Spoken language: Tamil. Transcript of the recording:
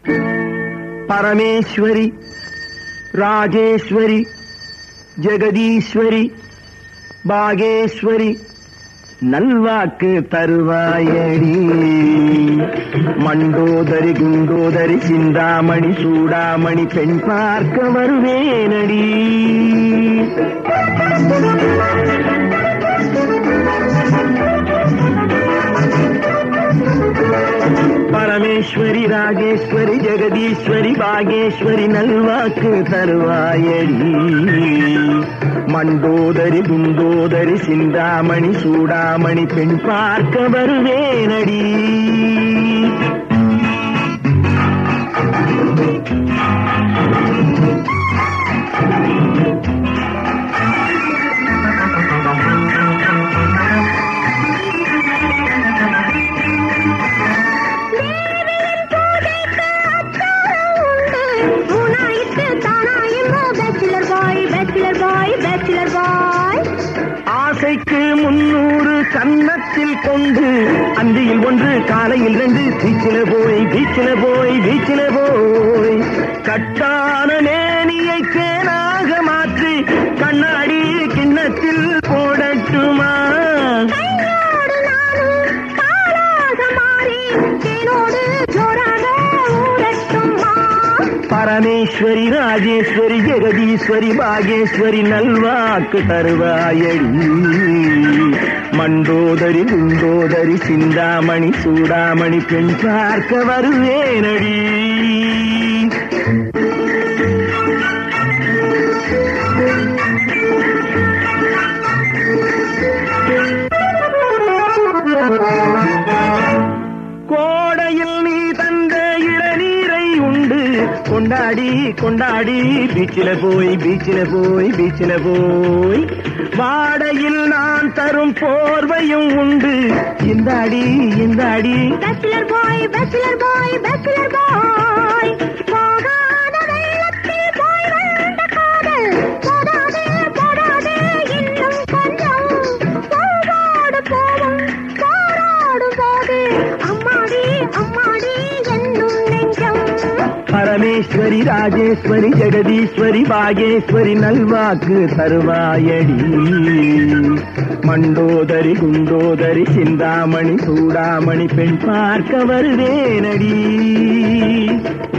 பரமேஸ்வரி ராஜேஸ்வரி ஜெகதீஸ்வரி பாகேஸ்வரி நல்வாக்கு தருவாயடி மண்டோதரி குண்டோதரி சிந்தாமணி சூடாமணி பெண் பார்க்க வருவேனடி பரமேஸ்வரி ராஜேஸ்வரி ஜெகதீஸ்வரி பாகேஸ்வரி நல்வாக்கு தருவாயடி மண்டோதரி குண்டோதரி சிந்தாமணி சூடாமணி பெண் பார்க்க வருவேனடி ஆசைக்கு முன்னூறு கன்னத்தில் கொண்டு அந்தியில் ஒன்று காலையில் ரெண்டு பீச்சில போய் பீச்சில போய் பீச்சில போய் கட்டான மேனியை தேனாக மாற்றி கண்ணாடி கிண்ணத்தில் போடட்டுமா பரமேஸ்வரி ராஜேஸ்வரி ஜெகதீஸ்வரி பாகேஸ்வரி நல்வாக்கு தருவாயடி மண்டோதரி குண்டோதரி சிந்தாமணி சூடாமணி பெண் பார்க்க வருவேனடி கோடையில் நீ தந்த இளநீரை உண்டு கொண்டாடி கொண்டாடி பீச்சில போய் பீச்சில போய் பீச்சில போய் வாடையில் நான் தரும் போர்வையும் உண்டு இந்தாடி இந்தாடி bachelor boy bachelor boy bachelor boy போகாத வெள்ளத்தில் போய் வந்த காதல் போடாதே போடாதே இன்னும் கொஞ்சம் போவோடு போவோம் போராடும் போது அம்மாடி அம்மாடி என்னும் நெஞ்சம் பரமேஸ்வரி ராஜேஸ்வரி ஜெகதீஸ்வரி பாகேஸ்வரி நல்வாக்கு தருவாயடி மண்டோதரி குண்டோதரி சிந்தாமணி சூடாமணி பெண் பார்க்க வருவேனடி